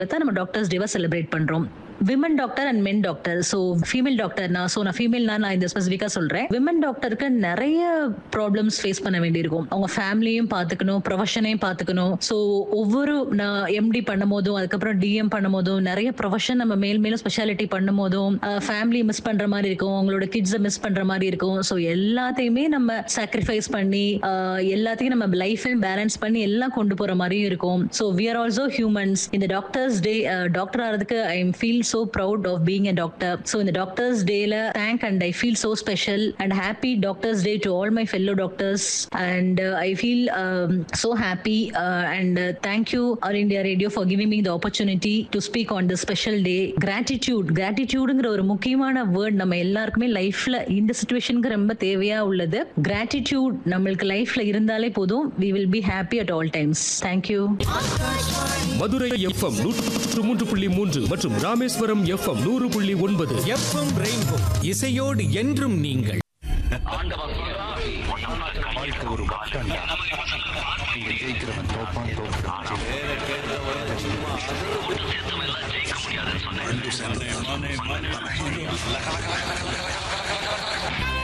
தான் நம்ம டாக்டர்ஸ் டேவா செலிப்ரேட் பண்றோம் women doctor and men doctor so female டாக்டர்னா ஸோ நான் ஃபீமேல்னா நான் இந்த ஸ்பெசிஃபிக்காக சொல்கிறேன் விமன் டாக்டருக்கு நிறைய ப்ராப்ளம்ஸ் ஃபேஸ் பண்ண வேண்டியிருக்கும் அவங்க ஃபேமிலியும் பார்த்துக்கணும் ப்ரொஃபஷனையும் பார்த்துக்கணும் ஸோ ஒவ்வொரு நான் எம்டி பண்ணும் போதும் அதுக்கப்புறம் டிஎம் பண்ணும் போதும் நிறைய ப்ரொஃபஷன் நம்ம மேல் மேலும் ஸ்பெஷாலிட்டி பண்ணும் போதும் ஃபேமிலி மிஸ் பண்ணுற மாதிரி இருக்கும் அவங்களோட கிட்ஸை மிஸ் பண்ணுற மாதிரி இருக்கும் ஸோ எல்லாத்தையுமே நம்ம சாக்ரிஃபைஸ் பண்ணி ஆஹ் எல்லாத்தையும் நம்ம லைஃபையும் பேலன்ஸ் பண்ணி எல்லாம் கொண்டு போகிற மாதிரியும் இருக்கும் so we are also humans இந்த டாக்டர்ஸ் டே டாக்டர் ஆகிறதுக்கு I am feel so proud of being a doctor. So in the Doctors Day, la, thank and I feel so special and happy Doctors Day to all my fellow doctors. And uh, I feel um, so happy uh, and uh, thank you All India Radio for giving me the opportunity to speak on this special day. Gratitude, gratitudeங்கிற ஒரு முக்கியமான word நம்ம எல்லாருக்குமே லைஃப்ல இந்த சுச்சுவேஷனுக்கு ரொம்ப தேவையா உள்ளது கிராட்டிடியூட் நம்மளுக்கு லைஃப்ல இருந்தாலே போதும் we will be happy at all times thank you Madurai FM நூற்று மூன்று புள்ளி மூன்று மற்றும் ராமேஸ்வரம் எஃப்எம் நூறு புள்ளி ஒன்பது எஃப்எம் ரெயின்போ இசையோடு என்றும் நீங்கள் வாழ்க்கை ஒரு பக்தன் இங்க ஜெயிக்கிறவன் தோப்பான் தோற்கிறான் ரெண்டு சேர்ந்தேன்